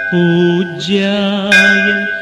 पूज्याय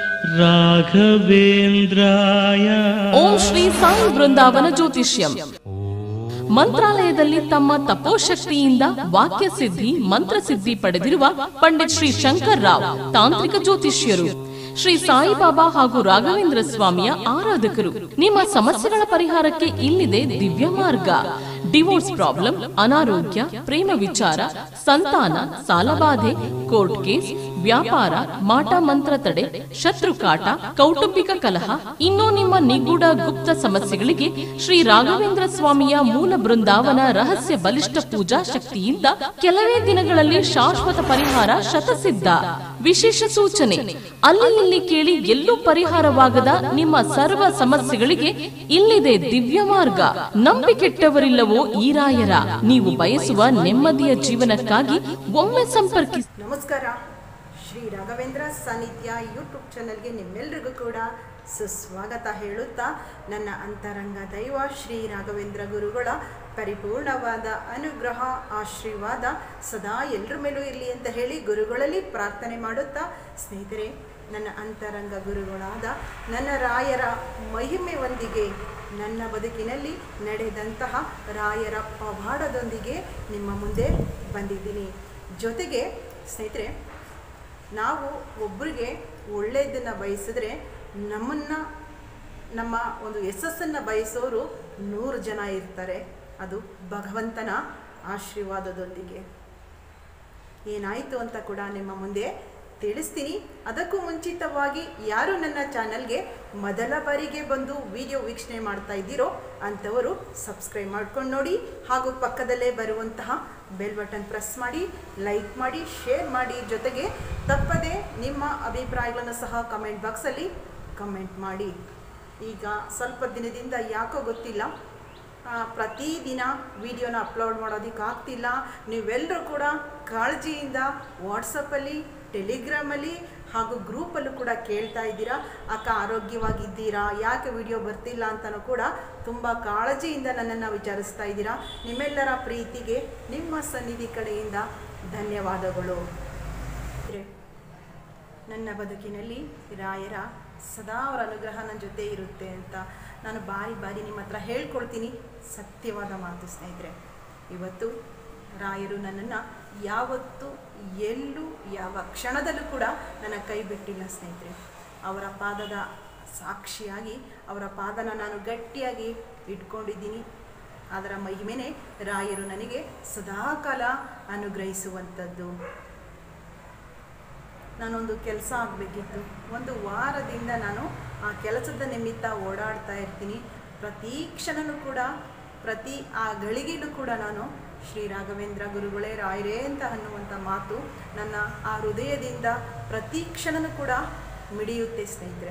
राघवेन्द्राय ಓಂ ಶ್ರೀ ಸಾಯಿ ಬೃಂದಾವನ ಜ್ಯೋತಿಷ್ಯಂ ಮಂತ್ರಾಲಯದಲ್ಲಿ ತಮ್ಮ ತಪೋಶಕ್ತಿಯಿಂದ ವಾಕ್ಯ ಸಿದ್ಧಿ ಮಂತ್ರಸಿದ್ಧಿ ಪಡೆದಿರುವ ಪಂಡಿತ್ ಶ್ರೀ ಶಂಕರ್ ರಾವ್ ತಾಂತ್ರಿಕ ಜ್ಯೋತಿಷ್ಯರು ಶ್ರೀ ಸಾಯಿಬಾಬಾ ಹಾಗೂ ರಾಘವೇಂದ್ರ ಸ್ವಾಮಿಯ ಆರಾಧಕರು ನಿಮ್ಮ ಸಮಸ್ಯೆಗಳ ಪರಿಹಾರಕ್ಕೆ ಇಲ್ಲಿದೆ ದಿವ್ಯ ಮಾರ್ಗ ಡಿವೋರ್ಸ್ ಪ್ರಾಬ್ಲಮ್ ಅನಾರೋಗ್ಯ ಪ್ರೇಮ ವಿಚಾರ ಸಂತಾನ ಸಾಲಬಾಧೆ ಕೋರ್ಟ್ ಕೇಸ್ ವ್ಯಾಪಾರ ಮಾಟ ಮಂತ್ರ ತಡೆ ಶತ್ರು ಕಾಟ ಕೌಟುಂಬಿಕ ಕಲಹ ಇನ್ನೂ ನಿಮ್ಮ ನಿಗೂಢ ಗುಪ್ತ ಸಮಸ್ಯೆಗಳಿಗೆ ಶ್ರೀ ರಾಘವೇಂದ್ರ ಸ್ವಾಮಿಯ ಮೂಲ ಬೃಂದಾವನ ರಹಸ್ಯ ಬಲಿಷ್ಠ ಪೂಜಾ ಶಕ್ತಿಯಿಂದ ಕೆಲವೇ ದಿನಗಳಲ್ಲಿ ಶಾಶ್ವತ ಪರಿಹಾರ ಶತಸಿದ್ಧ ವಿಶೇಷ ಸೂಚನೆ ಅಲ್ಲಿ ಇಲ್ಲಿ ಕೇಳಿ ಎಲ್ಲೂ ಪರಿಹಾರವಾಗದ ನಿಮ್ಮ ಸರ್ವ ಸಮಸ್ಯೆಗಳಿಗೆ ಇಲ್ಲಿದೆ ದಿವ್ಯ ಮಾರ್ಗ ನಂಬಿಕೆಟ್ಟವರಿಲ್ಲವೋ ಈ ರಾಯರ ನೀವು ಬಯಸುವ ನೆಮ್ಮದಿಯ ಜೀವನಕ್ಕಾಗಿ ಒಮ್ಮೆ ಸಂಪರ್ಕಿಸಿ ನಮಸ್ಕಾರ ಶ್ರೀ ರಾಘವೇಂದ್ರ ಸಾನ್ನಿಧ್ಯ ಯೂಟ್ಯೂಬ್ ಚಾನಲ್ಗೆ ನಿಮ್ಮೆಲ್ರಿಗೂ ಕೂಡ ಸುಸ್ವಾಗತ ಹೇಳುತ್ತಾ ನನ್ನ ಅಂತರಂಗ ದೈವ ಶ್ರೀ ರಾಘವೇಂದ್ರ ಗುರುಗಳ ಪರಿಪೂರ್ಣವಾದ ಅನುಗ್ರಹ ಆಶೀರ್ವಾದ ಸದಾ ಎಲ್ಲರ ಮೇಲೂ ಇರಲಿ ಅಂತ ಹೇಳಿ ಗುರುಗಳಲ್ಲಿ ಪ್ರಾರ್ಥನೆ ಮಾಡುತ್ತಾ ಸ್ನೇಹಿತರೆ ನನ್ನ ಅಂತರಂಗ ಗುರುಗಳಾದ ನನ್ನ ರಾಯರ ಮಹಿಮೆಯೊಂದಿಗೆ ನನ್ನ ಬದುಕಿನಲ್ಲಿ ನಡೆದಂತಹ ರಾಯರ ಪವಾಡದೊಂದಿಗೆ ನಿಮ್ಮ ಮುಂದೆ ಬಂದಿದ್ದೀನಿ ಜೊತೆಗೆ ಸ್ನೇಹಿತರೆ ನಾವು ಒಬ್ಬರಿಗೆ ಒಳ್ಳೆಯದನ್ನು ಬಯಸಿದ್ರೆ ನಮ್ಮನ್ನು ನಮ್ಮ ಒಂದು ಯಶಸ್ಸನ್ನು ಬಯಸೋರು ನೂರು ಜನ ಇರ್ತಾರೆ ಅದು ಭಗವಂತನ ಆಶೀರ್ವಾದದೊಂದಿಗೆ ಏನಾಯಿತು ಅಂತ ಕೂಡ ನಿಮ್ಮ ಮುಂದೆ ತಿಳಿಸ್ತೀನಿ ಅದಕ್ಕೂ ಮುಂಚಿತವಾಗಿ ಯಾರು ನನ್ನ ಚಾನಲ್ಗೆ ಮೊದಲ ಬಾರಿಗೆ ಬಂದು ವಿಡಿಯೋ ವೀಕ್ಷಣೆ ಮಾಡ್ತಾ ಇದ್ದೀರೋ ಅಂಥವರು ಸಬ್ಸ್ಕ್ರೈಬ್ ಮಾಡ್ಕೊಂಡು ನೋಡಿ ಹಾಗೂ ಪಕ್ಕದಲ್ಲೇ ಬರುವಂತಹ ಬೆಲ್ ಬಟನ್ ಪ್ರೆಸ್ ಮಾಡಿ ಲೈಕ್ ಮಾಡಿ ಶೇರ್ ಮಾಡಿ ಜೊತೆಗೆ ತಪ್ಪದೆ ನಿಮ್ಮ ಅಭಿಪ್ರಾಯಗಳನ್ನು ಸಹ ಕಮೆಂಟ್ ಬಾಕ್ಸಲ್ಲಿ ಕಮೆಂಟ್ ಮಾಡಿ ಈಗ ಸ್ವಲ್ಪ ದಿನದಿಂದ ಯಾಕೋ ಗೊತ್ತಿಲ್ಲ ಆ, ಪ್ರತಿದಿನ ವಿಡಿಯೋನ ಅಪ್ಲೋಡ್ ಮಾಡೋದಕ್ಕೆ ಆಗ್ತಿಲ್ಲ ನೀವೆಲ್ಲರೂ ಕೂಡ ಕಾಳಜಿಯಿಂದ ವಾಟ್ಸಪ್ಪಲ್ಲಿ ಟೆಲಿಗ್ರಾಮಲ್ಲಿ ಹಾಗೂ ಗ್ರೂಪಲ್ಲೂ ಕೂಡ ಕೇಳ್ತಾ ಇದ್ದೀರಾ ಅಕ್ಕ ಆರೋಗ್ಯವಾಗಿದ್ದೀರಾ ಯಾಕೆ ವಿಡಿಯೋ ಬರ್ತಿಲ್ಲ ಅಂತಲೂ ಕೂಡ ತುಂಬ ಕಾಳಜಿಯಿಂದ ನನ್ನನ್ನು ವಿಚಾರಿಸ್ತಾ ಇದ್ದೀರಾ ನಿಮ್ಮೆಲ್ಲರ ಪ್ರೀತಿಗೆ ನಿಮ್ಮ ಸನ್ನಿಧಿ ಕಡೆಯಿಂದ ಧನ್ಯವಾದಗಳು ನನ್ನ ಬದುಕಿನಲ್ಲಿ ರಾಯರ ಸದಾ ಅವರ ಅನುಗ್ರಹ ನನ್ನ ಜೊತೆ ಇರುತ್ತೆ ಅಂತ ನಾನು ಬಾರಿ ಬಾರಿ ನಿಮ್ಮ ಹತ್ರ ಹೇಳ್ಕೊಳ್ತೀನಿ ಸತ್ಯವಾದ ಮಾತು ಸ್ನೇಹಿತರೆ ಇವತ್ತು ರಾಯರು ನನ್ನನ್ನು ಯಾವತ್ತೂ ಎಲ್ಲೂ ಯಾವ ಕ್ಷಣದಲ್ಲೂ ಕೂಡ ನನ್ನ ಕೈ ಬಿಟ್ಟಿಲ್ಲ ಸ್ನೇಹಿತರೆ ಅವರ ಪಾದದ ಸಾಕ್ಷಿಯಾಗಿ ಅವರ ಪಾದನ ನಾನು ಗಟ್ಟಿಯಾಗಿ ಇಟ್ಕೊಂಡಿದ್ದೀನಿ ಅದರ ಮಹಿಮೆನೇ ರಾಯರು ನನಗೆ ಸದಾಕಾಲ ಅನುಗ್ರಹಿಸುವಂಥದ್ದು ನಾನೊಂದು ಕೆಲಸ ಆಗಬೇಕಿತ್ತು ಒಂದು ವಾರದಿಂದ ನಾನು ಆ ಕೆಲಸದ ನಿಮಿತ್ತ ಓಡಾಡ್ತಾ ಇರ್ತೀನಿ ಪ್ರತಿ ಕ್ಷಣನೂ ಕೂಡ ಪ್ರತಿ ಆ ಗಳಿಗೆಯಲ್ಲೂ ಕೂಡ ನಾನು ಶ್ರೀ ರಾಘವೇಂದ್ರ ಗುರುಗಳೇ ರಾಯರೇ ಅಂತ ಅನ್ನುವಂಥ ಮಾತು ನನ್ನ ಆ ಹೃದಯದಿಂದ ಪ್ರತಿ ಕ್ಷಣನೂ ಕೂಡ ಮಿಡಿಯುತ್ತೆ ಸ್ನೇಹಿತರೆ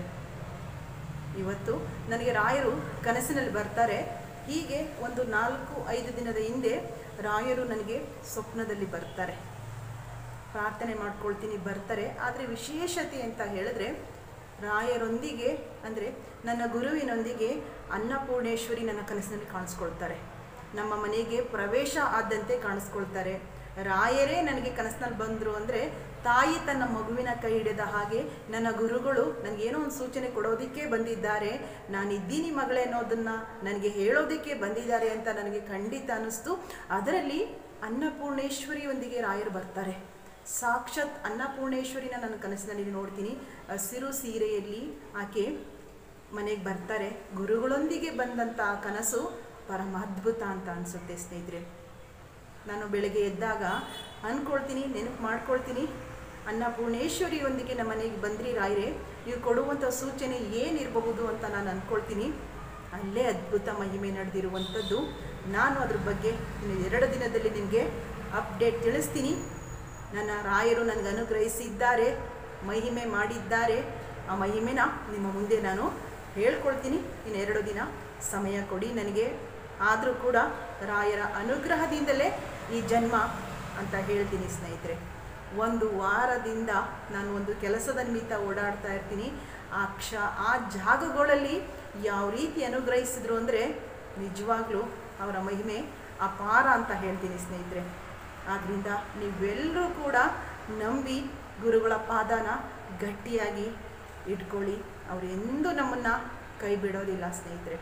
ಇವತ್ತು ನನಗೆ ರಾಯರು ಕನಸಿನಲ್ಲಿ ಬರ್ತಾರೆ ಹೀಗೆ ಒಂದು ನಾಲ್ಕು ಐದು ದಿನದ ಹಿಂದೆ ರಾಯರು ನನಗೆ ಸ್ವಪ್ನದಲ್ಲಿ ಬರ್ತಾರೆ ಪ್ರಾರ್ಥನೆ ಮಾಡ್ಕೊಳ್ತೀನಿ ಬರ್ತಾರೆ ಆದರೆ ವಿಶೇಷತೆ ಅಂತ ಹೇಳಿದ್ರೆ ರಾಯರೊಂದಿಗೆ ಅಂದರೆ ನನ್ನ ಗುರುವಿನೊಂದಿಗೆ ಅನ್ನಪೂರ್ಣೇಶ್ವರಿ ನನ್ನ ಕನಸಿನಲ್ಲಿ ಕಾಣಿಸ್ಕೊಳ್ತಾರೆ ನಮ್ಮ ಮನೆಗೆ ಪ್ರವೇಶ ಆದಂತೆ ಕಾಣಿಸ್ಕೊಳ್ತಾರೆ ರಾಯರೇ ನನಗೆ ಕನಸಿನಲ್ಲಿ ಬಂದರು ಅಂದರೆ ತಾಯಿ ತನ್ನ ಮಗುವಿನ ಕೈ ಹಿಡಿದ ಹಾಗೆ ನನ್ನ ಗುರುಗಳು ನನಗೇನೋ ಒಂದು ಸೂಚನೆ ಕೊಡೋದಕ್ಕೆ ಬಂದಿದ್ದಾರೆ ನಾನಿದ್ದೀನಿ ಮಗಳೇ ಅನ್ನೋದನ್ನು ನನಗೆ ಹೇಳೋದಕ್ಕೆ ಬಂದಿದ್ದಾರೆ ಅಂತ ನನಗೆ ಖಂಡಿತ ಅನ್ನಿಸ್ತು ಅದರಲ್ಲಿ ಅನ್ನಪೂರ್ಣೇಶ್ವರಿಯೊಂದಿಗೆ ರಾಯರು ಬರ್ತಾರೆ ಸಾಕ್ಷಾತ್ ಅನ್ನಪೂರ್ಣೇಶ್ವರಿನ ನನ್ನ ಕನಸಿನಲ್ಲಿ ನೋಡ್ತೀನಿ ಹಸಿರು ಸೀರೆಯಲ್ಲಿ ಆಕೆ ಮನೆಗೆ ಬರ್ತಾರೆ ಗುರುಗಳೊಂದಿಗೆ ಬಂದಂಥ ಆ ಕನಸು ಪರಮ ಅದ್ಭುತ ಅಂತ ಅನಿಸುತ್ತೆ ಸ್ನೇಹಿತರೆ ನಾನು ಬೆಳಗ್ಗೆ ಎದ್ದಾಗ ಅಂದ್ಕೊಳ್ತೀನಿ ನೆನಪು ಮಾಡ್ಕೊಳ್ತೀನಿ ಅನ್ನಪೂರ್ಣೇಶ್ವರಿಯೊಂದಿಗೆ ನಮ್ಮ ಮನೆಗೆ ಬಂದ್ರಿ ರಾಯರೇ ನೀವು ಕೊಡುವಂಥ ಸೂಚನೆ ಏನಿರಬಹುದು ಅಂತ ನಾನು ಅಂದ್ಕೊಳ್ತೀನಿ ಅಲ್ಲೇ ಅದ್ಭುತ ಮಹಿಮೆ ನಡೆದಿರುವಂಥದ್ದು ನಾನು ಅದ್ರ ಬಗ್ಗೆ ಇನ್ನು ಎರಡು ದಿನದಲ್ಲಿ ನಿಮಗೆ ಅಪ್ಡೇಟ್ ತಿಳಿಸ್ತೀನಿ ನನ್ನ ರಾಯರು ನನಗೆ ಅನುಗ್ರಹಿಸಿದ್ದಾರೆ ಮಹಿಮೆ ಮಾಡಿದ್ದಾರೆ ಆ ಮಹಿಮೆನ ನಿಮ್ಮ ಮುಂದೆ ನಾನು ಹೇಳ್ಕೊಳ್ತೀನಿ ಇನ್ನು ಎರಡು ದಿನ ಸಮಯ ಕೊಡಿ ನನಗೆ ಆದರೂ ಕೂಡ ರಾಯರ ಅನುಗ್ರಹದಿಂದಲೇ ಈ ಜನ್ಮ ಅಂತ ಹೇಳ್ತೀನಿ ಸ್ನೇಹಿತರೆ ಒಂದು ವಾರದಿಂದ ನಾನು ಒಂದು ಕೆಲಸದ ನಿಮಿತ್ತ ಓಡಾಡ್ತಾ ಇರ್ತೀನಿ ಆ ಕ್ಷ ಆ ಜಾಗಗಳಲ್ಲಿ ಯಾವ ರೀತಿ ಅನುಗ್ರಹಿಸಿದ್ರು ಅಂದರೆ ನಿಜವಾಗ್ಲೂ ಅವರ ಮಹಿಮೆ ಅಪಾರ ಅಂತ ಹೇಳ್ತೀನಿ ಸ್ನೇಹಿತರೆ ಆದ್ದರಿಂದ ನೀವೆಲ್ಲರೂ ಕೂಡ ನಂಬಿ ಗುರುಗಳ ಪಾದನ ಗಟ್ಟಿಯಾಗಿ ಇಟ್ಕೊಳ್ಳಿ ಅವರು ಎಂದೂ ನಮ್ಮನ್ನು ಕೈ ಬಿಡೋದಿಲ್ಲ ಸ್ನೇಹಿತರೆ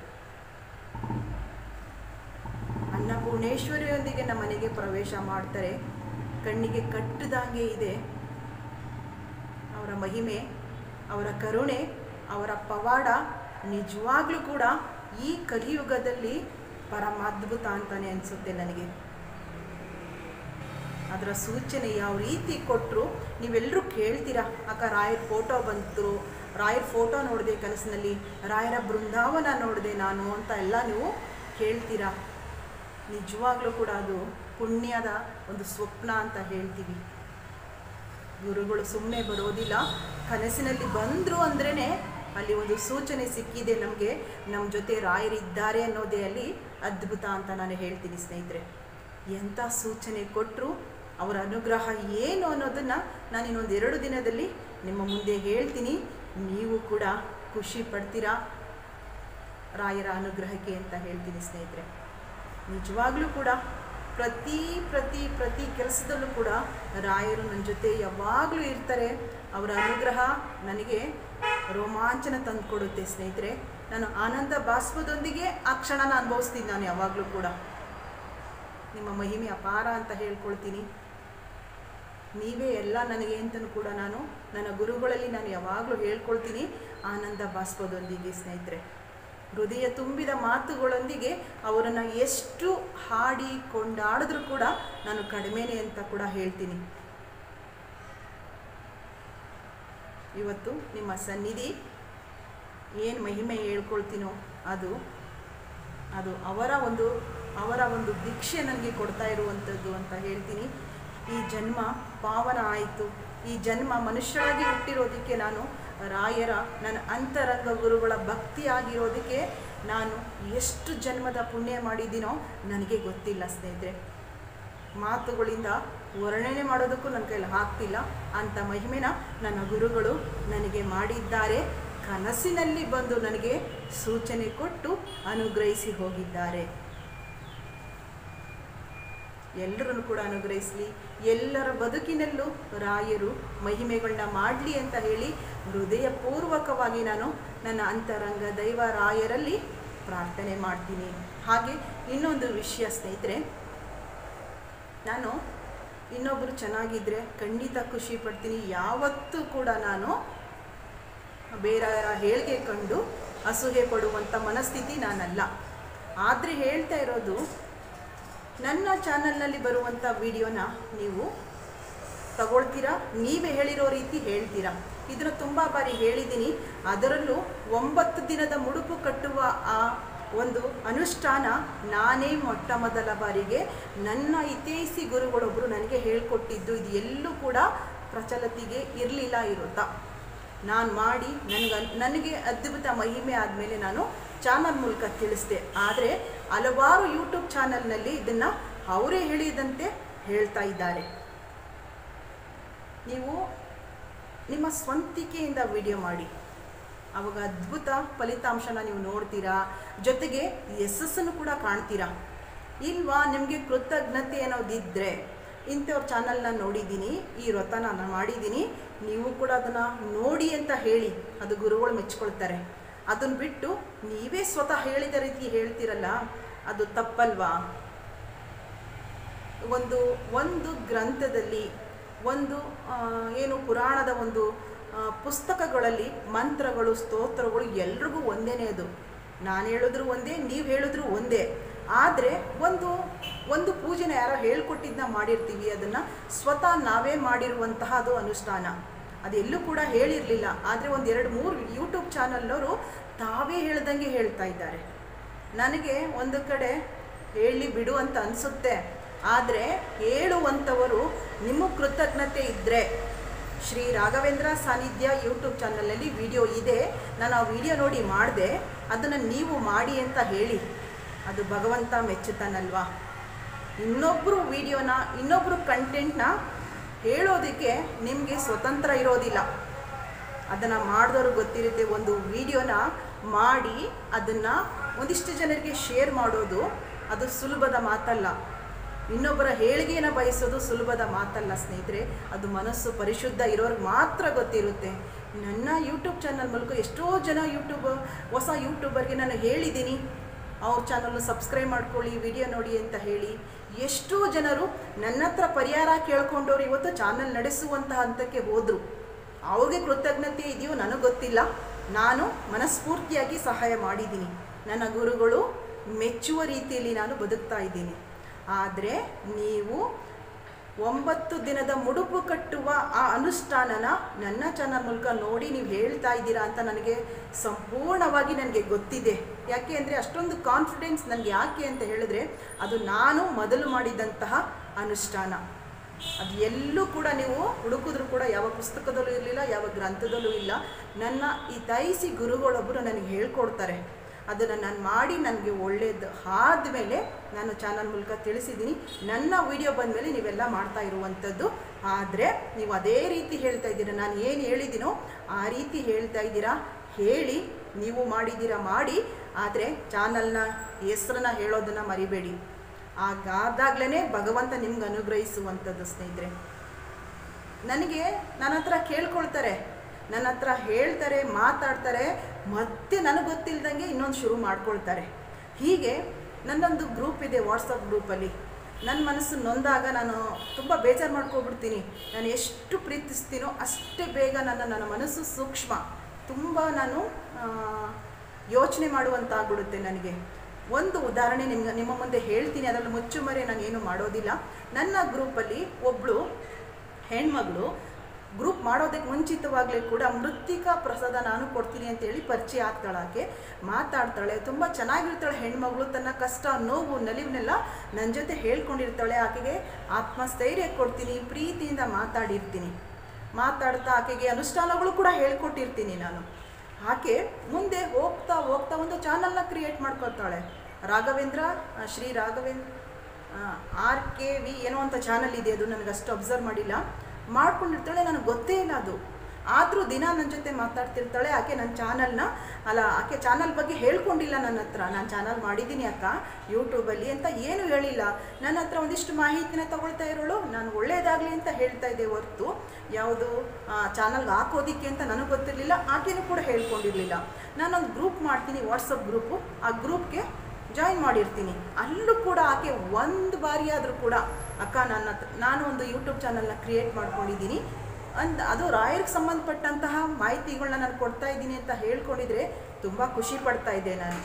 ಅನ್ನಪೂರ್ಣೇಶ್ವರಿಯೊಂದಿಗೆ ನಮ್ಮ ಮನೆಗೆ ಪ್ರವೇಶ ಮಾಡ್ತಾರೆ ಕಣ್ಣಿಗೆ ಕಟ್ಟದಂಗೆ ಇದೆ ಅವರ ಮಹಿಮೆ ಅವರ ಕರುಣೆ ಅವರ ಪವಾಡ ನಿಜವಾಗ್ಲೂ ಕೂಡ ಈ ಕಲಿಯುಗದಲ್ಲಿ ಪರಮಾದ್ಭುತ ಅಂತಾನೆ ಅನಿಸುತ್ತೆ ನನಗೆ ಅದರ ಸೂಚನೆ ಯಾವ ರೀತಿ ಕೊಟ್ಟರು ನೀವೆಲ್ಲರೂ ಕೇಳ್ತೀರಾ ಅಕ್ಕ ರಾಯರ ಫೋಟೋ ಬಂತು ರಾಯರ ಫೋಟೋ ನೋಡಿದೆ ಕನಸಿನಲ್ಲಿ ರಾಯರ ಬೃಂದಾವನ ನೋಡಿದೆ ನಾನು ಅಂತ ಎಲ್ಲ ನೀವು ಕೇಳ್ತೀರಾ ನಿಜವಾಗ್ಲೂ ಕೂಡ ಅದು ಪುಣ್ಯದ ಒಂದು ಸ್ವಪ್ನ ಅಂತ ಹೇಳ್ತೀವಿ ಗುರುಗಳು ಸುಮ್ಮನೆ ಬರೋದಿಲ್ಲ ಕನಸಿನಲ್ಲಿ ಬಂದರು ಅಂದ್ರೇ ಅಲ್ಲಿ ಒಂದು ಸೂಚನೆ ಸಿಕ್ಕಿದೆ ನಮಗೆ ನಮ್ಮ ಜೊತೆ ರಾಯರಿದ್ದಾರೆ ಅನ್ನೋದೇ ಅಲ್ಲಿ ಅದ್ಭುತ ಅಂತ ನಾನು ಹೇಳ್ತೀನಿ ಸ್ನೇಹಿತರೆ ಎಂಥ ಸೂಚನೆ ಕೊಟ್ಟರು ಅವರ ಅನುಗ್ರಹ ಏನು ಅನ್ನೋದನ್ನು ನಾನು ಇನ್ನೊಂದು ಎರಡು ದಿನದಲ್ಲಿ ನಿಮ್ಮ ಮುಂದೆ ಹೇಳ್ತೀನಿ ನೀವು ಕೂಡ ಖುಷಿ ಪಡ್ತೀರಾ ರಾಯರ ಅನುಗ್ರಹಕ್ಕೆ ಅಂತ ಹೇಳ್ತೀನಿ ಸ್ನೇಹಿತರೆ ನಿಜವಾಗ್ಲೂ ಕೂಡ ಪ್ರತಿ ಪ್ರತಿ ಪ್ರತಿ ಕೆಲಸದಲ್ಲೂ ಕೂಡ ರಾಯರು ನನ್ನ ಜೊತೆ ಯಾವಾಗಲೂ ಇರ್ತಾರೆ ಅವರ ಅನುಗ್ರಹ ನನಗೆ ರೋಮಾಂಚನ ತಂದುಕೊಡುತ್ತೆ ಸ್ನೇಹಿತರೆ ನಾನು ಆನಂದ ಬಾಷ್ಪದೊಂದಿಗೆ ಆ ಕ್ಷಣನ ಅನುಭವಿಸ್ತೀನಿ ನಾನು ಯಾವಾಗಲೂ ಕೂಡ ನಿಮ್ಮ ಮಹಿಮೆ ಅಪಾರ ಅಂತ ಹೇಳ್ಕೊಳ್ತೀನಿ ನೀವೇ ಎಲ್ಲ ನನಗೆ ಅಂತಲೂ ಕೂಡ ನಾನು ನನ್ನ ಗುರುಗಳಲ್ಲಿ ನಾನು ಯಾವಾಗಲೂ ಹೇಳ್ಕೊಳ್ತೀನಿ ಆನಂದ ಬಾಷ್ಪದೊಂದಿಗೆ ಸ್ನೇಹಿತರೆ ಹೃದಯ ತುಂಬಿದ ಮಾತುಗಳೊಂದಿಗೆ ಅವರನ್ನು ಎಷ್ಟು ಹಾಡಿ ಕೊಂಡಾಡಿದ್ರೂ ಕೂಡ ನಾನು ಕಡಿಮೆನೆ ಅಂತ ಕೂಡ ಹೇಳ್ತೀನಿ ಇವತ್ತು ನಿಮ್ಮ ಸನ್ನಿಧಿ ಏನು ಮಹಿಮೆ ಹೇಳ್ಕೊಳ್ತೀನೋ ಅದು ಅದು ಅವರ ಒಂದು ಅವರ ಒಂದು ದೀಕ್ಷೆ ನನಗೆ ಕೊಡ್ತಾ ಇರುವಂಥದ್ದು ಅಂತ ಹೇಳ್ತೀನಿ ಈ ಜನ್ಮ ಪಾವನ ಆಯಿತು ಈ ಜನ್ಮ ಮನುಷ್ಯರಾಗಿ ಹುಟ್ಟಿರೋದಕ್ಕೆ ನಾನು ರಾಯರ ನನ್ನ ಅಂತರಂಗ ಗುರುಗಳ ಭಕ್ತಿ ಆಗಿರೋದಕ್ಕೆ ನಾನು ಎಷ್ಟು ಜನ್ಮದ ಪುಣ್ಯ ಮಾಡಿದ್ದೀನೋ ನನಗೆ ಗೊತ್ತಿಲ್ಲ ಸ್ನೇಹಿತರೆ ಮಾತುಗಳಿಂದ ವರ್ಣನೆ ಮಾಡೋದಕ್ಕೂ ನನ್ನ ಕೈಲಿ ಆಗ್ತಿಲ್ಲ ಅಂಥ ಮಹಿಮೆನ ನನ್ನ ಗುರುಗಳು ನನಗೆ ಮಾಡಿದ್ದಾರೆ ಕನಸಿನಲ್ಲಿ ಬಂದು ನನಗೆ ಸೂಚನೆ ಕೊಟ್ಟು ಅನುಗ್ರಹಿಸಿ ಹೋಗಿದ್ದಾರೆ ಎಲ್ಲರನ್ನು ಕೂಡ ಅನುಗ್ರಹಿಸಲಿ ಎಲ್ಲರ ಬದುಕಿನಲ್ಲೂ ರಾಯರು ಮಹಿಮೆಗಳನ್ನ ಮಾಡಲಿ ಅಂತ ಹೇಳಿ ಹೃದಯಪೂರ್ವಕವಾಗಿ ನಾನು ನನ್ನ ಅಂತರಂಗ ದೈವ ರಾಯರಲ್ಲಿ ಪ್ರಾರ್ಥನೆ ಮಾಡ್ತೀನಿ ಹಾಗೆ ಇನ್ನೊಂದು ವಿಷಯ ಸ್ನೇಹಿತರೆ ನಾನು ಇನ್ನೊಬ್ಬರು ಚೆನ್ನಾಗಿದ್ದರೆ ಖಂಡಿತ ಖುಷಿ ಪಡ್ತೀನಿ ಯಾವತ್ತೂ ಕೂಡ ನಾನು ಬೇರೆಯವರ ಹೇಳಿಕೆ ಕಂಡು ಅಸೂಹೆ ಪಡುವಂಥ ಮನಸ್ಥಿತಿ ನಾನಲ್ಲ ಆದರೆ ಹೇಳ್ತಾ ಇರೋದು ನನ್ನ ಚಾನಲ್ನಲ್ಲಿ ಬರುವಂಥ ವಿಡಿಯೋನ ನೀವು ತಗೊಳ್ತೀರಾ ನೀವೇ ಹೇಳಿರೋ ರೀತಿ ಹೇಳ್ತೀರಾ ಇದನ್ನು ತುಂಬ ಬಾರಿ ಹೇಳಿದ್ದೀನಿ ಅದರಲ್ಲೂ ಒಂಬತ್ತು ದಿನದ ಮುಡುಪು ಕಟ್ಟುವ ಆ ಒಂದು ಅನುಷ್ಠಾನ ನಾನೇ ಮೊಟ್ಟ ಮೊದಲ ಬಾರಿಗೆ ನನ್ನ ಹಿತೈಷಿ ಗುರುಗಳೊಬ್ಬರು ನನಗೆ ಹೇಳಿಕೊಟ್ಟಿದ್ದು ಇದು ಎಲ್ಲೂ ಕೂಡ ಪ್ರಚಲತಿಗೆ ಇರಲಿಲ್ಲ ಇರುತ್ತಾ ನಾನು ಮಾಡಿ ನನಗೆ ನನಗೆ ಅದ್ಭುತ ಮಹಿಮೆ ಆದಮೇಲೆ ನಾನು ಚಾನಲ್ ಮೂಲಕ ತಿಳಿಸ್ದೆ ಆದರೆ ಹಲವಾರು ಯೂಟ್ಯೂಬ್ ಚಾನಲ್ನಲ್ಲಿ ಇದನ್ನು ಅವರೇ ಹೇಳಿದಂತೆ ಹೇಳ್ತಾ ಇದ್ದಾರೆ ನೀವು ನಿಮ್ಮ ಸ್ವಂತಿಕೆಯಿಂದ ವಿಡಿಯೋ ಮಾಡಿ ಆವಾಗ ಅದ್ಭುತ ಫಲಿತಾಂಶನ ನೀವು ನೋಡ್ತೀರಾ ಜೊತೆಗೆ ಯಶಸ್ಸನ್ನು ಕೂಡ ಕಾಣ್ತೀರಾ ಇಲ್ವಾ ನಿಮಗೆ ಕೃತಜ್ಞತೆ ಅನ್ನೋದಿದ್ದರೆ ಇಂಥವ್ರ ಚಾನಲ್ನ ನೋಡಿದ್ದೀನಿ ಈ ವ್ರತ ನಾನು ಮಾಡಿದ್ದೀನಿ ನೀವು ಕೂಡ ಅದನ್ನು ನೋಡಿ ಅಂತ ಹೇಳಿ ಅದು ಗುರುಗಳು ಮೆಚ್ಕೊಳ್ತಾರೆ ಅದನ್ನು ಬಿಟ್ಟು ನೀವೇ ಸ್ವತಃ ಹೇಳಿದ ರೀತಿ ಹೇಳ್ತೀರಲ್ಲ ಅದು ತಪ್ಪಲ್ವಾ ಒಂದು ಒಂದು ಗ್ರಂಥದಲ್ಲಿ ಒಂದು ಆ, ಏನು ಪುರಾಣದ ಒಂದು ಆ, ಪುಸ್ತಕಗಳಲ್ಲಿ ಮಂತ್ರಗಳು ಸ್ತೋತ್ರಗಳು ಎಲ್ರಿಗೂ ಒಂದೇನೇ ಅದು ನಾನು ಹೇಳಿದ್ರು ಒಂದೇ ನೀವು ಹೇಳಿದ್ರು ಒಂದೇ ಆದರೆ ಒಂದು ಒಂದು ಪೂಜೆನ ಯಾರೋ ಹೇಳ್ಕೊಟ್ಟಿದ್ದನ್ನ ಮಾಡಿರ್ತೀವಿ ಅದನ್ನು ಸ್ವತಃ ನಾವೇ ಮಾಡಿರುವಂತಹ ಅದು ಅನುಷ್ಠಾನ ಅದೆಲ್ಲೂ ಕೂಡ ಹೇಳಿರಲಿಲ್ಲ ಆದರೆ ಒಂದು ಎರಡು ಮೂರು ಯೂಟ್ಯೂಬ್ ಚಾನಲ್ನವರು ತಾವೇ ಹೇಳ್ದಂಗೆ ಹೇಳ್ತಾ ಇದ್ದಾರೆ ನನಗೆ ಒಂದು ಕಡೆ ಹೇಳಿ ಬಿಡು ಅಂತ ಅನಿಸುತ್ತೆ ಆದರೆ ಹೇಳುವಂಥವರು ನಿಮ್ಮ ಕೃತಜ್ಞತೆ ಇದ್ದರೆ ಶ್ರೀ ರಾಘವೇಂದ್ರ ಸಾನ್ನಿಧ್ಯ ಯೂಟ್ಯೂಬ್ ಚಾನಲಲ್ಲಿ ವಿಡಿಯೋ ಇದೆ ನಾನು ಆ ವಿಡಿಯೋ ನೋಡಿ ಮಾಡಿದೆ ಅದನ್ನು ನೀವು ಮಾಡಿ ಅಂತ ಹೇಳಿ ಅದು ಭಗವಂತ ಮೆಚ್ಚುತ್ತಾನಲ್ವಾ ಇನ್ನೊಬ್ಬರು ವಿಡಿಯೋನ ಇನ್ನೊಬ್ಬರು ಕಂಟೆಂಟ್ನ ಹೇಳೋದಕ್ಕೆ ನಿಮಗೆ ಸ್ವತಂತ್ರ ಇರೋದಿಲ್ಲ ಅದನ್ನು ಮಾಡಿದವರು ಗೊತ್ತಿರುತ್ತೆ ಒಂದು ವಿಡಿಯೋನ ಮಾಡಿ ಅದನ್ನು ಒಂದಿಷ್ಟು ಜನರಿಗೆ ಶೇರ್ ಮಾಡೋದು ಅದು ಸುಲಭದ ಮಾತಲ್ಲ ಇನ್ನೊಬ್ಬರ ಹೇಳಿಗೆಯನ್ನು ಬಯಸೋದು ಸುಲಭದ ಮಾತಲ್ಲ ಸ್ನೇಹಿತರೆ ಅದು ಮನಸ್ಸು ಪರಿಶುದ್ಧ ಇರೋರಿಗೆ ಮಾತ್ರ ಗೊತ್ತಿರುತ್ತೆ ನನ್ನ ಯೂಟ್ಯೂಬ್ ಚಾನಲ್ ಮೂಲಕ ಎಷ್ಟೋ ಜನ ಯೂಟ್ಯೂಬ್ ಹೊಸ ಯೂಟ್ಯೂಬರ್ಗೆ ನಾನು ಹೇಳಿದ್ದೀನಿ ಅವ್ರ ಚಾನಲ್ನ ಸಬ್ಸ್ಕ್ರೈಬ್ ಮಾಡ್ಕೊಳ್ಳಿ ವಿಡಿಯೋ ನೋಡಿ ಅಂತ ಹೇಳಿ ಎಷ್ಟೋ ಜನರು ನನ್ನ ಹತ್ರ ಪರಿಹಾರ ಕೇಳ್ಕೊಂಡವ್ರು ಇವತ್ತು ಚಾನಲ್ ನಡೆಸುವಂತಹ ಹಂತಕ್ಕೆ ಹೋದರು ಅವ್ರಿಗೆ ಕೃತಜ್ಞತೆ ಇದೆಯೋ ನನಗೆ ಗೊತ್ತಿಲ್ಲ ನಾನು ಮನಸ್ಫೂರ್ತಿಯಾಗಿ ಸಹಾಯ ಮಾಡಿದ್ದೀನಿ ನನ್ನ ಗುರುಗಳು ಮೆಚ್ಚುವ ರೀತಿಯಲ್ಲಿ ನಾನು ಬದುಕ್ತಾ ಇದ್ದೀನಿ ಆದರೆ ನೀವು ಒಂಬತ್ತು ದಿನದ ಮುಡುಪು ಕಟ್ಟುವ ಆ ಅನುಷ್ಠಾನನ ನನ್ನ ಚಾನಲ್ ಮೂಲಕ ನೋಡಿ ನೀವು ಹೇಳ್ತಾ ಇದ್ದೀರಾ ಅಂತ ನನಗೆ ಸಂಪೂರ್ಣವಾಗಿ ನನಗೆ ಗೊತ್ತಿದೆ ಯಾಕೆ ಅಂದರೆ ಅಷ್ಟೊಂದು ಕಾನ್ಫಿಡೆನ್ಸ್ ನನಗೆ ಯಾಕೆ ಅಂತ ಹೇಳಿದ್ರೆ ಅದು ನಾನು ಮೊದಲು ಮಾಡಿದಂತಹ ಅನುಷ್ಠಾನ ಅದು ಎಲ್ಲೂ ಕೂಡ ನೀವು ಹುಡುಕಿದ್ರು ಕೂಡ ಯಾವ ಪುಸ್ತಕದಲ್ಲೂ ಇರಲಿಲ್ಲ ಯಾವ ಗ್ರಂಥದಲ್ಲೂ ಇಲ್ಲ ನನ್ನ ಈ ತಾಯಿಸಿ ಗುರುಗಳೊಬ್ಬರು ನನಗೆ ಹೇಳ್ಕೊಡ್ತಾರೆ ಅದನ್ನು ನಾನು ಮಾಡಿ ನನಗೆ ಒಳ್ಳೇದು ಆದಮೇಲೆ ನಾನು ಚಾನಲ್ ಮೂಲಕ ತಿಳಿಸಿದ್ದೀನಿ ನನ್ನ ವಿಡಿಯೋ ಬಂದಮೇಲೆ ನೀವೆಲ್ಲ ಮಾಡ್ತಾ ಇರುವಂಥದ್ದು ಆದರೆ ನೀವು ಅದೇ ರೀತಿ ಹೇಳ್ತಾ ಇದ್ದೀರಾ ನಾನು ಏನು ಹೇಳಿದ್ದೀನೋ ಆ ರೀತಿ ಹೇಳ್ತಾ ಇದ್ದೀರಾ ಹೇಳಿ ನೀವು ಮಾಡಿದ್ದೀರಾ ಮಾಡಿ ಆದರೆ ಚಾನಲ್ನ ಹೆಸ್ರನ್ನ ಹೇಳೋದನ್ನು ಮರಿಬೇಡಿ ಹಾಗಾದಾಗ್ಲೇ ಭಗವಂತ ನಿಮ್ಗೆ ಅನುಗ್ರಹಿಸುವಂಥದ್ದು ಸ್ನೇಹಿತರೆ ನನಗೆ ನನ್ನ ಹತ್ರ ಕೇಳ್ಕೊಳ್ತಾರೆ ನನ್ನ ಹತ್ರ ಹೇಳ್ತಾರೆ ಮಾತಾಡ್ತಾರೆ ಮತ್ತೆ ನನಗೆ ಗೊತ್ತಿಲ್ದಂಗೆ ಇನ್ನೊಂದು ಶುರು ಮಾಡ್ಕೊಳ್ತಾರೆ ಹೀಗೆ ನನ್ನೊಂದು ಗ್ರೂಪ್ ಇದೆ ವಾಟ್ಸಪ್ ಗ್ರೂಪಲ್ಲಿ ನನ್ನ ಮನಸ್ಸು ನೊಂದಾಗ ನಾನು ತುಂಬ ಬೇಜಾರು ಮಾಡ್ಕೊಬಿಡ್ತೀನಿ ನಾನು ಎಷ್ಟು ಪ್ರೀತಿಸ್ತೀನೋ ಅಷ್ಟೇ ಬೇಗ ನನ್ನ ನನ್ನ ಮನಸ್ಸು ಸೂಕ್ಷ್ಮ ತುಂಬ ನಾನು ಯೋಚನೆ ಮಾಡುವಂತಾಗ್ಬಿಡುತ್ತೆ ನನಗೆ ಒಂದು ಉದಾಹರಣೆ ನಿಮ್ಗೆ ನಿಮ್ಮ ಮುಂದೆ ಹೇಳ್ತೀನಿ ಅದರಲ್ಲಿ ಮುಚ್ಚುಮರೆ ನಾನು ಏನು ಮಾಡೋದಿಲ್ಲ ನನ್ನ ಗ್ರೂಪಲ್ಲಿ ಒಬ್ಬಳು ಹೆಣ್ಮಗಳು ಗ್ರೂಪ್ ಮಾಡೋದಕ್ಕೆ ಮುಂಚಿತವಾಗಲೇ ಕೂಡ ಮೃತ್ತಿಕಾ ಪ್ರಸಾದ ನಾನು ಕೊಡ್ತೀನಿ ಅಂತೇಳಿ ಪರಿಚಯ ಆಗ್ತಾಳೆ ಆಕೆ ಮಾತಾಡ್ತಾಳೆ ತುಂಬ ಚೆನ್ನಾಗಿರ್ತಾಳೆ ಹೆಣ್ಮಗಳು ತನ್ನ ಕಷ್ಟ ನೋವು ನಲಿವನ್ನೆಲ್ಲ ನನ್ನ ಜೊತೆ ಹೇಳ್ಕೊಂಡಿರ್ತಾಳೆ ಆಕೆಗೆ ಆತ್ಮಸ್ಥೈರ್ಯ ಕೊಡ್ತೀನಿ ಪ್ರೀತಿಯಿಂದ ಮಾತಾಡಿರ್ತೀನಿ ಮಾತಾಡ್ತಾ ಆಕೆಗೆ ಅನುಷ್ಠಾನಗಳು ಕೂಡ ಹೇಳ್ಕೊಟ್ಟಿರ್ತೀನಿ ನಾನು ಆಕೆ ಮುಂದೆ ಹೋಗ್ತಾ ಹೋಗ್ತಾ ಒಂದು ಚಾನಲ್ನ ಕ್ರಿಯೇಟ್ ಮಾಡ್ಕೊತಾಳೆ ರಾಘವೇಂದ್ರ ಆ, Shri Raghavendra R K V ಏನೋ ಅಂತ ಚಾನಲ್ ಇದೆ ಅದು ನನಗೆ ಅಷ್ಟು ಅಬ್ಸರ್ವ್ ಮಾಡಿಲ್ಲ ಮಾಡ್ಕೊಂಡಿರ್ತಾಳೆ ನನಗೆ ಗೊತ್ತೇ ಇಲ್ಲ ಅದು ಆದರೂ ದಿನ ನನ್ನ ಜೊತೆ ಮಾತಾಡ್ತಿರ್ತಾಳೆ ಆಕೆ ನನ್ನ ಚಾನಲ್ನ ಅಲ್ಲ ಆಕೆ ಚಾನಲ್ ಬಗ್ಗೆ ಹೇಳ್ಕೊಂಡಿಲ್ಲ ನನ್ನ ಹತ್ರ ನಾನು ಚಾನಲ್ ಮಾಡಿದ್ದೀನಿ ಅಕ್ಕ ಯೂಟ್ಯೂಬಲ್ಲಿ ಅಂತ ಏನು ಹೇಳಿಲ್ಲ ನನ್ನ ಹತ್ರ ಒಂದಿಷ್ಟು ಮಾಹಿತಿನ ತಗೊಳ್ತಾ ಇರೋಳು ನಾನು ಒಳ್ಳೇದಾಗಲಿ ಅಂತ ಹೇಳ್ತಾ ಇದ್ದೆ ಹೊರತು ಯಾವುದು ಚಾನಲ್ಗೆ ಹಾಕೋದಿಕ್ಕೆ ಅಂತ ನನಗೆ ಗೊತ್ತಿರಲಿಲ್ಲ ಆಕೆನೂ ಕೂಡ ಹೇಳ್ಕೊಂಡಿರಲಿಲ್ಲ ನಾನೊಂದು ಗ್ರೂಪ್ ಮಾಡ್ತೀನಿ ವಾಟ್ಸಪ್ ಗ್ರೂಪು ಆ ಗ್ರೂಪ್ಗೆ ಜಾಯಿನ್ ಮಾಡಿರ್ತೀನಿ ಅಲ್ಲೂ ಕೂಡ ಆಕೆ ಒಂದು ಬಾರಿ ಆದರೂ ಕೂಡ ಅಕ್ಕ ನನ್ನ ಹತ್ರ ನಾನು ಒಂದು ಯೂಟ್ಯೂಬ್ ಚಾನಲ್ನ ಕ್ರಿಯೇಟ್ ಮಾಡ್ಕೊಂಡಿದ್ದೀನಿ ಅಂತ ಅದು ರಾಯರ್ಗೆ ಸಂಬಂಧಪಟ್ಟಂತಹ ಮಾಹಿತಿಗಳನ್ನ ನಾನು ಕೊಡ್ತಾ ಇದ್ದೀನಿ ಅಂತ ಹೇಳ್ಕೊಂಡಿದ್ರೆ ತುಂಬ ಖುಷಿ ಪಡ್ತಾ ಇದ್ದೆ ನಾನು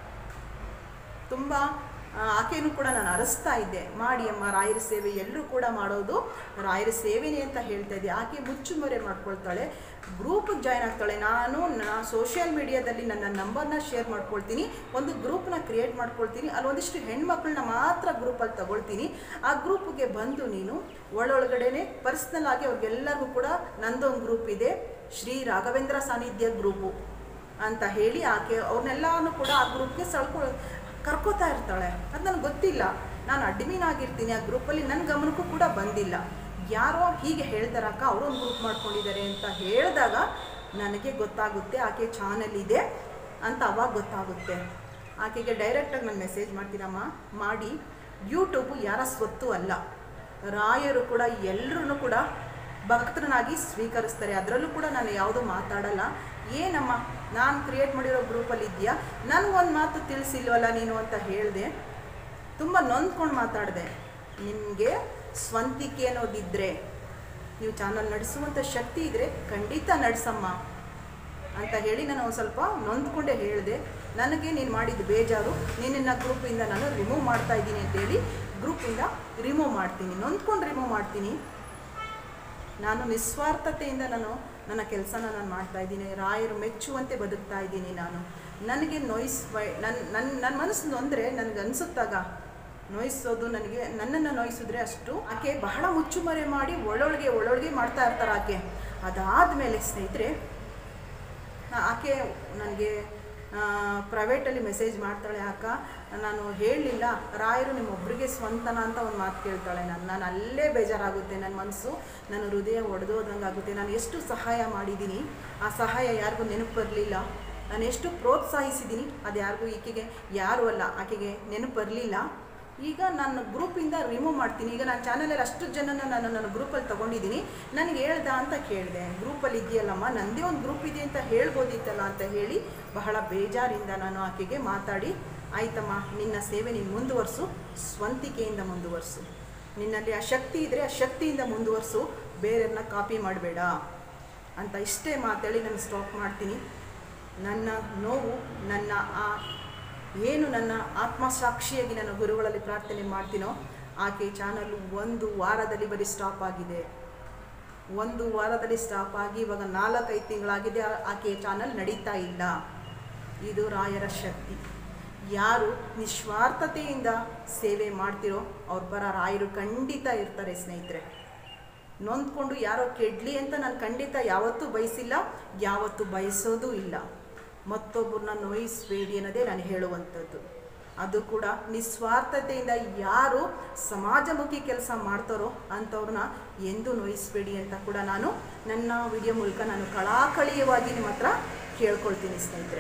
ತುಂಬ ಆ, ಆಕೆನೂ ಕೂಡ ನಾನು ಅರಸ್ತಾ ಇದ್ದೆ ಮಾಡಿ ಅಮ್ಮ ರಾಯರ ಸೇವೆ ಎಲ್ಲರೂ ಕೂಡ ಮಾಡೋದು ರಾಯರ ಸೇವೆನೇ ಅಂತ ಹೇಳ್ತಾ ಇದ್ದೆ ಆಕೆ ಮುಚ್ಚುಮರೆ ಮಾಡ್ಕೊಳ್ತಾಳೆ ಗ್ರೂಪಿಗೆ ಜಾಯ್ನ್ ಆಗ್ತಾಳೆ ನಾನು ನಾ ಸೋಷಿಯಲ್ ಮೀಡಿಯಾದಲ್ಲಿ ನನ್ನ ನಂಬರ್ನ ಶೇರ್ ಮಾಡ್ಕೊಳ್ತೀನಿ ಒಂದು ಗ್ರೂಪ್ನ ಕ್ರಿಯೇಟ್ ಮಾಡ್ಕೊಳ್ತೀನಿ ಅಲ್ಲಿ ಒಂದಿಷ್ಟು ಹೆಣ್ಮಕ್ಳನ್ನ ಮಾತ್ರ ಗ್ರೂಪಲ್ಲಿ ತಗೊಳ್ತೀನಿ ಆ ಗ್ರೂಪ್ಗೆ ಬಂದು ನೀನು ಒಳೊಳಗಡೆನೆ ಪರ್ಸ್ನಲ್ ಆಗಿ ಅವ್ರಿಗೆಲ್ಲರಿಗೂ ಕೂಡ ನಂದೊಂದು ಗ್ರೂಪ್ ಇದೆ ಶ್ರೀ ರಾಘವೇಂದ್ರ ಸಾನ್ನಿಧ್ಯ ಗ್ರೂಪು ಅಂತ ಹೇಳಿ ಆಕೆ ಅವ್ರನ್ನೆಲ್ಲಾನು ಕೂಡ ಆ ಗ್ರೂಪ್ಗೆ ಸಳ್ಕೊ ಕರ್ಕೋತಾ ಇರ್ತಾಳೆ ಅದು ನನಗೆ ಗೊತ್ತಿಲ್ಲ ನಾನು ಅಡ್ಮಿನ್ ಆಗಿರ್ತೀನಿ ಆ ಗ್ರೂಪಲ್ಲಿ ನನ್ನ ಗಮನಕ್ಕೂ ಕೂಡ ಬಂದಿಲ್ಲ ಯಾರೋ ಹೀಗೆ ಹೇಳ್ತಾರೆ ಅಕ್ಕ ಅವರು ಒಂದು ಗ್ರೂಪ್ ಮಾಡ್ಕೊಂಡಿದ್ದಾರೆ ಅಂತ ಹೇಳಿದಾಗ ನನಗೆ ಗೊತ್ತಾಗುತ್ತೆ ಆಕೆ ಚಾನಲ್ ಇದೆ ಅಂತ ಅವಾಗ ಗೊತ್ತಾಗುತ್ತೆ ಆಕೆಗೆ ಡೈರೆಕ್ಟಾಗಿ ನಾನು ಮೆಸೇಜ್ ಮಾಡ್ತೀನಮ್ಮ ಮಾಡಿ ಯೂಟ್ಯೂಬು ಯಾರ ಸ್ವತ್ತು ಅಲ್ಲ ರಾಯರು ಕೂಡ ಎಲ್ಲರೂ ಕೂಡ ಭಕ್ತರನ್ನಾಗಿ ಸ್ವೀಕರಿಸ್ತಾರೆ ಅದರಲ್ಲೂ ಕೂಡ ನಾನು ಯಾವುದೂ ಮಾತಾಡಲ್ಲ ಏನಮ್ಮ ನಾನು ಕ್ರಿಯೇಟ್ ಮಾಡಿರೋ ಗ್ರೂಪಲ್ಲಿ ಇದೆಯಾ ನನಗೊಂದು ಮಾತು ತಿಳಿಸಿಲ್ವಲ್ಲ ನೀನು ಅಂತ ಹೇಳಿದೆ ತುಂಬ ನೊಂದ್ಕೊಂಡು ಮಾತಾಡಿದೆ ನಿಮಗೆ ಸ್ವಂತಿಕೆ ಅನ್ನೋದಿದ್ದರೆ ನೀವು ಚಾನಲ್ ನಡೆಸುವಂಥ ಶಕ್ತಿ ಇದ್ದರೆ ಖಂಡಿತ ನಡೆಸಮ್ಮ ಅಂತ ಹೇಳಿ ನಾನು ಒಂದು ಸ್ವಲ್ಪ ನೊಂದ್ಕೊಂಡೇ ಹೇಳಿದೆ ನನಗೆ ನೀನು ಮಾಡಿದ ಬೇಜಾರು ನಿನ್ನ ಗ್ರೂಪಿಂದ ನಾನು ರಿಮೂವ್ ಮಾಡ್ತಾ ಇದ್ದೀನಿ ಅಂತೇಳಿ ಗ್ರೂಪಿಂದ ರಿಮೂವ್ ಮಾಡ್ತೀನಿ ನೊಂದ್ಕೊಂಡು ರಿಮೂವ್ ಮಾಡ್ತೀನಿ ನಾನು ನಿಸ್ವಾರ್ಥತೆಯಿಂದ ನಾನು ನನ್ನ ಕೆಲಸನ ನಾನು ಮಾಡ್ತಾ ಇದ್ದೀನಿ ರಾಯರು ಮೆಚ್ಚುವಂತೆ ಬದುಕ್ತಾ ಇದ್ದೀನಿ ನಾನು ನನಗೆ ನೋಯಿಸ್ ನನ್ನ ನನ್ನ ನನ್ನ ಮನಸ್ಸು ನೊಂದರೆ ನನಗೆ ಅನಿಸುತ್ತಾಗ ನೋಯಿಸೋದು ನನಗೆ ನನ್ನನ್ನು ನೋಯಿಸಿದ್ರೆ ಅಷ್ಟು ಆಕೆ ಬಹಳ ಮುಚ್ಚುಮರೆ ಮಾಡಿ ಒಳೊಳಗೆ ಒಳೊಳಗೆ ಮಾಡ್ತಾ ಇರ್ತಾರೆ ಆಕೆ ಅದಾದಮೇಲೆ ಸ್ನೇಹಿತರೆ ಆ- ಆಕೆ ನನಗೆ ಪ್ರೈವೇಟಲ್ಲಿ ಮೆಸೇಜ್ ಮಾಡ್ತಾಳೆ ಅಕ್ಕ ನಾನು ಹೇಳಲಿಲ್ಲ ರಾಯರು ನಿಮ್ಮೊಬ್ಬರಿಗೆ ಸ್ವಂತನ ಅಂತ ಒಂದು ಮಾತು ಕೇಳ್ತಾಳೆ ನಾನು ನಾನು ಅಲ್ಲೇ ಬೇಜಾರಾಗುತ್ತೆ ನನ್ನ ಮನಸ್ಸು ನನ್ನ ಹೃದಯ ಒಡೆದೋದಂಗೆ ಆಗುತ್ತೆ ನಾನು ಎಷ್ಟು ಸಹಾಯ ಮಾಡಿದ್ದೀನಿ ಆ ಸಹಾಯ ಯಾರಿಗೂ ನೆನಪು ಬರಲಿಲ್ಲ ನಾನು ಎಷ್ಟು ಪ್ರೋತ್ಸಾಹಿಸಿದ್ದೀನಿ ಅದು ಯಾರಿಗೂ ಈಕೆಗೆ ಯಾರೂ ಅಲ್ಲ ಆಕೆಗೆ ನೆನಪು ಬರಲಿಲ್ಲ ಈಗ ನಾನು ಗ್ರೂಪಿಂದ ರಿಮೂವ್ ಮಾಡ್ತೀನಿ ಈಗ ನಾನು ಚಾನಲಲ್ಲಿ ಅಷ್ಟು ಜನನ ನಾನು ನನ್ನ ಗ್ರೂಪಲ್ಲಿ ತೊಗೊಂಡಿದ್ದೀನಿ ನನಗೆ ಹೇಳ್ದ ಅಂತ ಕೇಳಿದೆ ಗ್ರೂಪಲ್ಲಿ ಇದೆಯಲ್ಲಮ್ಮ ನನ್ನದೇ ಒಂದು ಗ್ರೂಪ್ ಇದೆ ಅಂತ ಹೇಳ್ಬೋದಿತ್ತಲ್ಲ ಅಂತ ಹೇಳಿ ಬಹಳ ಬೇಜಾರಿಂದ ನಾನು ಆಕೆಗೆ ಮಾತಾಡಿ ಆಯ್ತಮ್ಮ ನಿನ್ನ ಸೇವೆ ನೀನು ಮುಂದುವರಿಸು ಸ್ವಂತಿಕೆಯಿಂದ ಮುಂದುವರಿಸು ನಿನ್ನಲ್ಲಿ ಆ ಶಕ್ತಿ ಇದ್ದರೆ ಆ ಶಕ್ತಿಯಿಂದ ಮುಂದುವರಿಸು ಬೇರೆಯವ್ರನ್ನ ಕಾಪಿ ಮಾಡಬೇಡ ಅಂತ ಇಷ್ಟೇ ಮಾತೇಳಿ ನಾನು ಸ್ಟಾಪ್ ಮಾಡ್ತೀನಿ ನನ್ನ ನೋವು ನನ್ನ ಆ ಏನು ನನ್ನ ಆತ್ಮಸಾಕ್ಷಿಯಾಗಿ ನಾನು ಗುರುಗಳಲ್ಲಿ ಪ್ರಾರ್ಥನೆ ಮಾಡ್ತೀನೋ ಆಕೆ ಚಾನಲ್ ಒಂದು ವಾರದಲ್ಲಿ ಬರೀ ಸ್ಟಾಪ್ ಆಗಿದೆ ಒಂದು ವಾರದಲ್ಲಿ ಸ್ಟಾಪ್ ಆಗಿ ಇವಾಗ ನಾಲ್ಕೈದು ತಿಂಗಳಾಗಿದೆ ಆ- ಆಕೆಯ ಚಾನಲ್ ನಡೀತಾ ಇಲ್ಲ ಇದು ರಾಯರ ಶಕ್ತಿ ಯಾರು ನಿಸ್ವಾರ್ಥತೆಯಿಂದ ಸೇವೆ ಮಾಡ್ತಿರೋ ಅವ್ರ ಪರ ರಾಯರು ಖಂಡಿತ ಇರ್ತಾರೆ ಸ್ನೇಹಿತರೆ ನೊಂದ್ಕೊಂಡು ಯಾರೋ ಕೆಡ್ಲಿ ಅಂತ ನಾನು ಖಂಡಿತ ಯಾವತ್ತೂ ಬಯಸಿಲ್ಲ ಯಾವತ್ತೂ ಬಯಸೋದೂ ಇಲ್ಲ ಮತ್ತೊಬ್ಬರನ್ನ ನೋಯಿಸಬೇಡಿ ಅನ್ನೋದೇ ನಾನು ಹೇಳುವಂಥದ್ದು ಅದು ಕೂಡ ನಿಸ್ವಾರ್ಥತೆಯಿಂದ ಯಾರು ಸಮಾಜಮುಖಿ ಕೆಲಸ ಮಾಡ್ತಾರೋ ಅಂಥವ್ರನ್ನ ಎಂದೂ ನೋಯಿಸಬೇಡಿ ಅಂತ ಕೂಡ ನಾನು ನನ್ನ ವಿಡಿಯೋ ಮೂಲಕ ನಾನು ಕಳಾಕಳಿಯವಾಗಿ ನಿಮ್ಮ ಹತ್ರ ಕೇಳ್ಕೊಳ್ತೀನಿ ಸ್ನೇಹಿತರೆ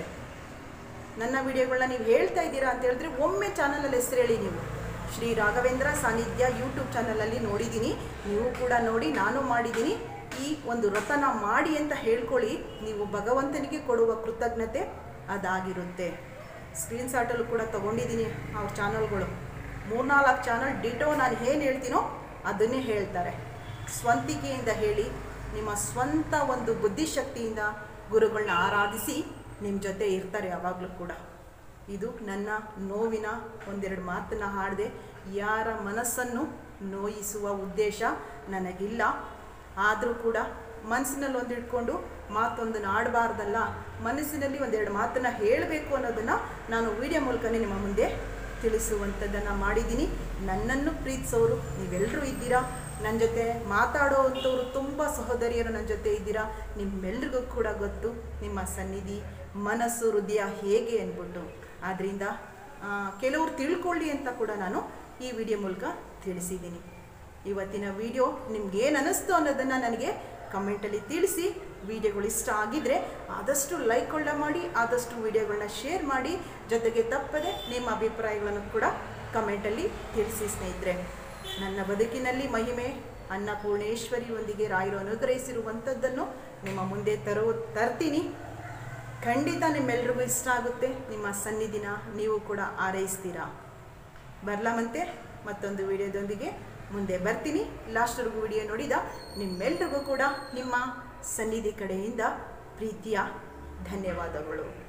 ನನ್ನ ವಿಡಿಯೋಗಳನ್ನ ನೀವು ಹೇಳ್ತಾ ಇದ್ದೀರಾ ಅಂತ ಹೇಳಿದ್ರೆ ಒಮ್ಮೆ ಚಾನಲಲ್ಲಿ ಹೆಸರು ಹೇಳಿ ನೀವು ಶ್ರೀ ರಾಘವೇಂದ್ರ ಸಾನ್ನಿಧ್ಯ ಯೂಟ್ಯೂಬ್ ಚಾನಲಲ್ಲಿ ನೋಡಿದ್ದೀನಿ ನೀವು ಕೂಡ ನೋಡಿ ನಾನು ಮಾಡಿದ್ದೀನಿ ಈ ಒಂದು ವ್ರತನ ಮಾಡಿ ಅಂತ ಹೇಳ್ಕೊಳ್ಳಿ ನೀವು ಭಗವಂತನಿಗೆ ಕೊಡುವ ಕೃತಜ್ಞತೆ ಅದಾಗಿರುತ್ತೆ ಸ್ಕ್ರೀನ್ ಶಾಟಲ್ಲೂ ಕೂಡ ತೊಗೊಂಡಿದ್ದೀನಿ ಅವ್ರ ಚಾನಲ್ಗಳು ಮೂರ್ನಾಲ್ಕು ಚಾನಲ್ ಡಿಟೋ ನಾನು ಏನು ಹೇಳ್ತೀನೋ ಅದನ್ನೇ ಹೇಳ್ತಾರೆ ಸ್ವಂತಿಕೆಯಿಂದ ಹೇಳಿ ನಿಮ್ಮ ಸ್ವಂತ ಒಂದು ಬುದ್ಧಿಶಕ್ತಿಯಿಂದ ಗುರುಗಳನ್ನ ಆರಾಧಿಸಿ ನಿಮ್ಮ ಜೊತೆ ಇರ್ತಾರೆ ಯಾವಾಗಲೂ ಕೂಡ ಇದು ನನ್ನ ನೋವಿನ ಒಂದೆರಡು ಮಾತನ್ನು ಹಾಡಿದೆ ಯಾರ ಮನಸ್ಸನ್ನು ನೋಯಿಸುವ ಉದ್ದೇಶ ನನಗಿಲ್ಲ ಆದರೂ ಕೂಡ ಮನಸ್ಸಿನಲ್ಲಿ ಒಂದು ಇಟ್ಕೊಂಡು ಮಾತೊಂದನ್ನು ಆಡಬಾರ್ದಲ್ಲ ಮನಸ್ಸಿನಲ್ಲಿ ಒಂದೆರಡು ಮಾತನ್ನು ಹೇಳಬೇಕು ಅನ್ನೋದನ್ನು ನಾನು ವಿಡಿಯೋ ಮೂಲಕನೇ ನಿಮ್ಮ ಮುಂದೆ ತಿಳಿಸುವಂಥದ್ದನ್ನು ಮಾಡಿದ್ದೀನಿ ನನ್ನನ್ನು ಪ್ರೀತಿಸೋರು ನೀವೆಲ್ಲರೂ ಇದ್ದೀರಾ ನನ್ನ ಜೊತೆ ಮಾತಾಡೋ ಅಂಥವ್ರು ತುಂಬ ಸಹೋದರಿಯರು ನನ್ನ ಜೊತೆ ಇದ್ದೀರಾ ನಿಮ್ಮೆಲ್ರಿಗೂ ಕೂಡ ಗೊತ್ತು ನಿಮ್ಮ ಸನ್ನಿಧಿ ಮನಸ್ಸು ಹೃದಯ ಹೇಗೆ ಅಂದ್ಬಿಟ್ಟು ಆದ್ದರಿಂದ ಆ, ಕೆಲವರು ತಿಳ್ಕೊಳ್ಳಿ ಅಂತ ಕೂಡ ನಾನು ಈ ವಿಡಿಯೋ ಮೂಲಕ ತಿಳಿಸಿದ್ದೀನಿ ಇವತ್ತಿನ ವಿಡಿಯೋ ನಿಮ್ಗೆ ಏನು ಅನ್ನಿಸ್ತು ಅನ್ನೋದನ್ನು ನನಗೆ ಕಮೆಂಟಲ್ಲಿ ತಿಳಿಸಿ ವಿಡಿಯೋಗಳು ಇಷ್ಟ ಆಗಿದ್ರೆ ಆದಷ್ಟು ಲೈಕ್ಗಳನ್ನ ಮಾಡಿ ಆದಷ್ಟು ವಿಡಿಯೋಗಳನ್ನ ಶೇರ್ ಮಾಡಿ ಜೊತೆಗೆ ತಪ್ಪದೆ ನಿಮ್ಮ ಅಭಿಪ್ರಾಯಗಳನ್ನು ಕೂಡ ಕಮೆಂಟಲ್ಲಿ ತಿಳಿಸಿ ಸ್ನೇಹಿತರೆ ನನ್ನ ಬದುಕಿನಲ್ಲಿ ಮಹಿಮೆ ಅನ್ನಪೂರ್ಣೇಶ್ವರಿಯೊಂದಿಗೆ ರಾಯರು ಅನುಗ್ರಹಿಸಿರುವಂಥದ್ದನ್ನು ನಿಮ್ಮ ಮುಂದೆ ತರೋ ತರ್ತೀನಿ ಖಂಡಿತ ನಿಮ್ಮೆಲ್ರಿಗೂ ಇಷ್ಟ ಆಗುತ್ತೆ ನಿಮ್ಮ ಸನ್ನಿಧಿನ ನೀವು ಕೂಡ ಆರೈಸ್ತೀರಾ ಬರ್ಲಾಮಂತೆ ಮತ್ತೊಂದು ವಿಡಿಯೋದೊಂದಿಗೆ ಮುಂದೆ ಬರ್ತೀನಿ ಲಾಸ್ಟ್ವರೆಗೂ ವಿಡಿಯೋ ನೋಡಿದ ನಿಮ್ಮೆಲ್ರಿಗೂ ಕೂಡ ನಿಮ್ಮ ಸನ್ನಿಧಿ ಕಡೆಯಿಂದ ಪ್ರೀತಿಯ ಧನ್ಯವಾದಗಳು